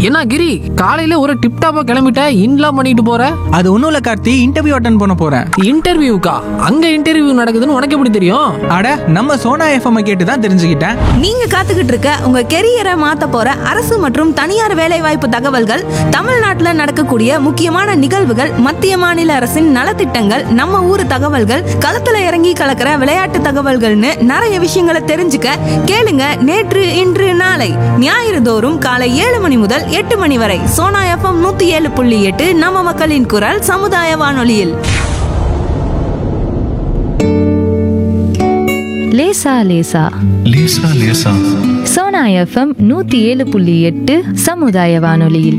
என்ன கிரி காலையில ஒரு டிப் டாப்பா கிளம்பிட்ட இன்லாம் பண்ணிட்டு போற அது ஒன்றும் இல்லை கார்த்தி இன்டர்வியூ அட்டன் பண்ண போகிறேன் இன்டர்வியூக்கா அங்க இன்டர்வியூ நடக்குதுன்னு உனக்கு எப்படி தெரியும் அட நம்ம சோனா எஃப்எம் கேட்டு தான் தெரிஞ்சுக்கிட்டேன் நீங்க காத்துக்கிட்டு இருக்க உங்க கெரியரை மாத்த போற அரசு மற்றும் தனியார் வேலைவாய்ப்பு தகவல்கள் தமிழ்நாட்டுல நடக்கக்கூடிய முக்கியமான நிகழ்வுகள் மத்திய மாநில அரசின் நலத்திட்டங்கள் நம்ம ஊர் தகவல்கள் களத்துல இறங்கி கலக்கிற விளையாட்டு தகவல்கள்னு நிறைய விஷயங்களை தெரிஞ்சுக்க கேளுங்க நேற்று இன்று நாளை ஞாயிறு தோறும் காலை ஏழு மணி முதல் எட்டு மணி வரை சோனா எஃப்எம் நூத்தி ஏழு புள்ளி எட்டு நம்ம மக்களின் குரல் சமுதாய வானொலியில் லேசா லேசா லேசா லேசா சோனா எஃப்எம் நூத்தி ஏழு புள்ளி எட்டு சமுதாய வானொலியில்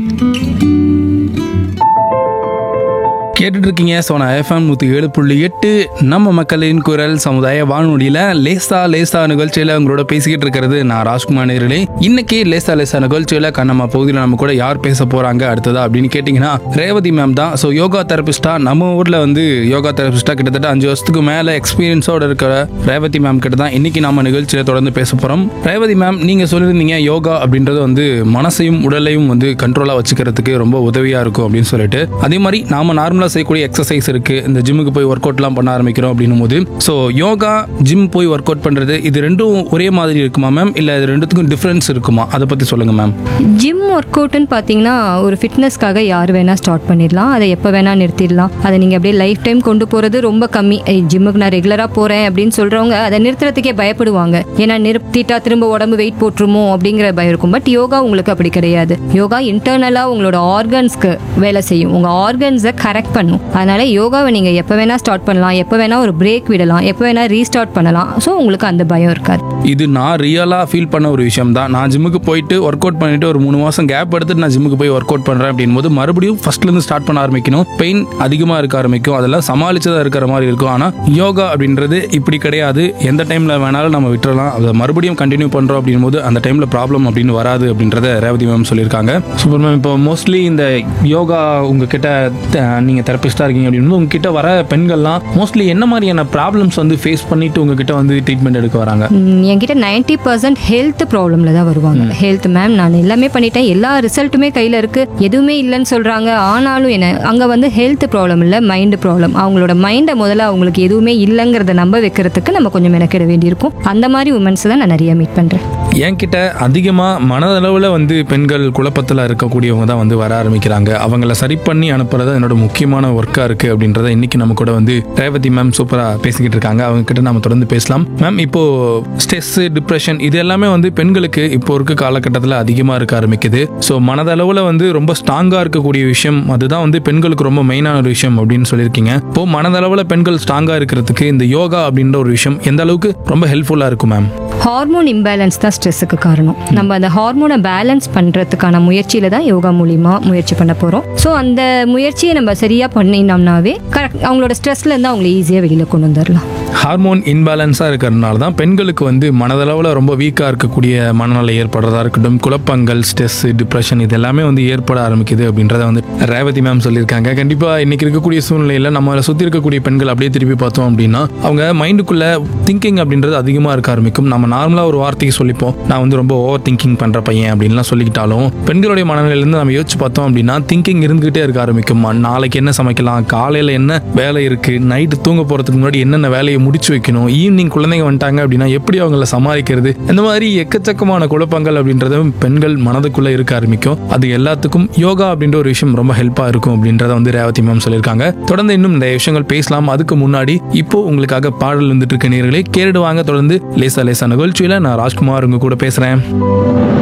கேட்டுட்டு இருக்கீங்க சோனா எஃப்எம் நூற்றி ஏழு புள்ளி எட்டு நம்ம மக்களின் குரல் சமுதாய வானொலியில் லேசா லேசா நிகழ்ச்சியில் உங்களோட பேசிக்கிட்டு இருக்கிறது நான் ராஜ்குமார் நேர்களே இன்னைக்கு லேசா லேசா நிகழ்ச்சியில் கண்ணம்மா பகுதியில் நம்ம கூட யார் பேச போகிறாங்க அடுத்ததா அப்படின்னு கேட்டிங்கன்னா ரேவதி மேம் தான் ஸோ யோகா தெரபிஸ்டா நம்ம ஊரில் வந்து யோகா தெரபிஸ்டா கிட்டத்தட்ட அஞ்சு வருஷத்துக்கு மேலே எக்ஸ்பீரியன்ஸோட இருக்கிற ரேவதி மேம் கிட்ட தான் இன்னைக்கு நம்ம நிகழ்ச்சியில் தொடர்ந்து பேச போகிறோம் ரேவதி மேம் நீங்கள் சொல்லியிருந்தீங்க யோகா அப்படின்றது வந்து மனசையும் உடலையும் வந்து கண்ட்ரோலாக வச்சுக்கிறதுக்கு ரொம்ப உதவியாக இருக்கும் அப்படின்னு சொல்லிட்டு அதே மாதிரி நாம நார்மலாக செய்யக்கூடிய எக்ஸசைஸ் இருக்கு இந்த ஜிம்முக்கு போய் ஒர்க் அவுட்லாம் பண்ண ஆரம்பிக்கிறோம் அப்படின்னும் போது ஸோ யோகா ஜிம் போய் ஒர்க் அவுட் பண்ணுறது இது ரெண்டும் ஒரே மாதிரி இருக்குமா மேம் இல்லை இது ரெண்டுத்துக்கும் டிஃப்ரென்ஸ் இருக்குமா அதை பற்றி சொல்லுங்க மேம் ஜிம் ஒர்க் அவுட்னு பார்த்தீங்கன்னா ஒரு ஃபிட்னஸ்க்காக யார் வேணால் ஸ்டார்ட் பண்ணிடலாம் அதை எப்போ வேணால் நிறுத்திடலாம் அதை நீங்கள் அப்படியே லைஃப் டைம் கொண்டு போகிறது ரொம்ப கம்மி ஜிம்முக்கு நான் ரெகுலராக போகிறேன் அப்படின்னு சொல்கிறவங்க அதை நிறுத்துறதுக்கே பயப்படுவாங்க ஏன்னா நிறுத்திட்டா திரும்ப உடம்பு வெயிட் போட்டுருமோ அப்படிங்கிற பயம் இருக்கும் பட் யோகா உங்களுக்கு அப்படி கிடையாது யோகா இன்டர்னலாக உங்களோட ஆர்கன்ஸ்க்கு வேலை செய்யும் உங்கள் ஆர்கன்ஸை கரெக்ட் பண்ணும் அதனால யோகாவை நீங்கள் எப்போ வேணால் ஸ்டார்ட் பண்ணலாம் எப்போ வேணால் ஒரு பிரேக் விடலாம் எப்போ வேணால் ரீஸ்டார்ட் பண்ணலாம் ஸோ உங்களுக்கு அந்த பயம் இருக்காது இது நான் ரியலாக ஃபீல் பண்ண ஒரு விஷயம் தான் நான் ஜிம்முக்கு போயிட்டு ஒர்க் அவுட் பண்ணிட்டு ஒரு மூணு மாதம் கேப் எடுத்துட்டு நான் ஜிம்முக்கு போய் ஒர்க் அவுட் பண்ணுறேன் அப்படின் போது மறுபடியும் ஃபர்ஸ்ட்லேருந்து ஸ்டார்ட் பண்ண ஆரம்பிக்கணும் பெயின் அதிகமாக இருக்க ஆரம்பிக்கும் அதெல்லாம் சமாளிச்சதாக இருக்கிற மாதிரி இருக்கும் ஆனால் யோகா அப்படின்றது இப்படி கிடையாது எந்த டைமில் வேணாலும் நம்ம விட்டுறலாம் அதை மறுபடியும் கண்டினியூ பண்ணுறோம் அப்படின் போது அந்த டைமில் ப்ராப்ளம் அப்படின்னு வராது அப்படின்றத ரேவதி மேம் சொல்லியிருக்காங்க சூப்பர் மேம் இப்போ மோஸ்ட்லி இந்த யோகா உங்ககிட்ட த- நீங்க தெரபிஸ்டாக இருக்கீங்க அப்படின்னு உங்ககிட்ட வர பெண்கள்லாம் மோஸ்ட்லி என்ன மாதிரியான ப்ராப்ளம்ஸ் வந்து ஃபேஸ் பண்ணிட்டு உங்ககிட்ட வந்து ட்ரீட்மெண்ட் எடுக்க வராங்க ம், என்கிட்ட நைன்டி பர்சன்ட் ஹெல்த் ப்ராப்ளம்ல தான் வருவாங்க ஹெல்த் மேம் நான் எல்லாமே பண்ணிட்டேன் எல்லா ரிசல்ட்டுமே கையில் இருக்கு எதுவுமே இல்லைன்னு சொல்றாங்க ஆனாலும் என்ன அங்க வந்து ஹெல்த் ப்ராப்ளம் இல்லை மைண்ட் ப்ராப்ளம் அவங்களோட மைண்டை முதல்ல அவங்களுக்கு எதுவுமே இல்லைங்கிறத நம்ப வைக்கிறதுக்கு நம்ம கொஞ்சம் மெனக்கிட வேண்டியிருக்கும் அந்த மாதிரி உமன்ஸ் தான் நான் நிறைய மீட் பண்றேன் என்கிட்ட அதிகமாக மனதளவில் வந்து பெண்கள் குழப்பத்தில் இருக்கக்கூடியவங்க தான் வந்து வர ஆரம்பிக்கிறாங்க அவங்கள சரி பண்ணி அனுப்புறது என்னோட முக்கியமான ஒர்க்காக இருக்குது அப்படின்றத இன்னைக்கு நம்ம கூட வந்து ரேவதி மேம் சூப்பராக பேசிக்கிட்டு இருக்காங்க அவங்க கிட்ட நம்ம தொடர்ந்து பேசலாம் மேம் இப்போ ஸ்ட்ரெஸ் டிப்ரெஷன் இது எல்லாமே வந்து பெண்களுக்கு இப்போ இருக்க காலகட்டத்தில் அதிகமாக இருக்க ஆரம்பிக்குது ஸோ மனதளவில் வந்து ரொம்ப ஸ்ட்ராங்காக இருக்கக்கூடிய விஷயம் அதுதான் வந்து பெண்களுக்கு ரொம்ப மெயினான ஒரு விஷயம் அப்படின்னு சொல்லியிருக்கீங்க இப்போ மனதளவில் பெண்கள் ஸ்ட்ராங்காக இருக்கிறதுக்கு இந்த யோகா அப்படின்ற ஒரு விஷயம் எந்த அளவுக்கு ரொம்ப ஹெல்ப்ஃபுல்லாக இருக்கும் மேம் ஹார்மோன் இம்பேலன்ஸ் தான் ஸ்ட்ரெஸ்ஸுக்கு காரணம் நம்ம அந்த ஹார்மோனை பேலன்ஸ் பண்ணுறதுக்கான முயற்சியில தான் யோகா மூலிமா முயற்சி பண்ண போகிறோம் ஸோ அந்த முயற்சியை நம்ம சரியாக பண்ணினோம்னாவே கரெக்ட் அவங்களோட ஸ்ட்ரெஸ்லேருந்து அவங்களை ஈஸியாக வெளியில் கொண்டு வந்துடலாம் ஹார்மோன் இன்பேலன்ஸாக இருக்கிறதுனால தான் பெண்களுக்கு வந்து மனதளவில் ரொம்ப வீக்காக இருக்கக்கூடிய மனநிலை ஏற்படுறதா இருக்கட்டும் குழப்பங்கள் ஸ்ட்ரெஸ் டிப்ரெஷன் இது எல்லாமே வந்து ஏற்பட ஆரம்பிக்குது அப்படின்றத வந்து ரேவதி மேம் சொல்லியிருக்காங்க கண்டிப்பாக இன்னைக்கு இருக்கக்கூடிய சூழ்நிலையில் நம்மளை சுற்றி இருக்கக்கூடிய பெண்கள் அப்படியே திருப்பி பார்த்தோம் அப்படின்னா அவங்க மைண்டுக்குள்ளே திங்கிங் அப்படின்றது அதிகமாக இருக்க ஆரம்பிக்கும் நம்ம நார்மலாக ஒரு வார்த்தையை சொல்லிப்போம் நான் வந்து ரொம்ப ஓவர் திங்கிங் பண்ணுற பையன் அப்படின்லாம் சொல்லிக்கிட்டாலும் பெண்களுடைய மனநிலையிலேருந்து நம்ம யோசிச்சு பார்த்தோம் அப்படின்னா திங்கிங் இருந்துகிட்டே இருக்க ஆரம்பிக்கும் நாளைக்கு என்ன சமைக்கலாம் காலையில் என்ன வேலை இருக்குது நைட்டு தூங்க போகிறதுக்கு முன்னாடி என்னென்ன வேலையை முடிச்சு வைக்கணும் ஈவினிங் குழந்தைங்க வந்துட்டாங்க அப்படின்னா எப்படி அவங்கள சமாளிக்கிறது இந்த மாதிரி எக்கச்சக்கமான குழப்பங்கள் அப்படின்றது பெண்கள் மனதுக்குள்ளே இருக்க ஆரம்பிக்கும் அது எல்லாத்துக்கும் யோகா அப்படின்ற ஒரு விஷயம் ரொம்ப ஹெல்ப்பாக இருக்கும் அப்படின்றத வந்து ரேவதி மேம் சொல்லியிருக்காங்க தொடர்ந்து இன்னும் இந்த விஷயங்கள் பேசலாம் அதுக்கு முன்னாடி இப்போ உங்களுக்காக பாடல் வந்துட்டு இருக்க நேர்களே கேட்டுடுவாங்க தொடர்ந்து லேசா லேசா நிகழ்ச்சியில் நான் ராஜ்குமார் உங்க கூட பேசுகிறேன்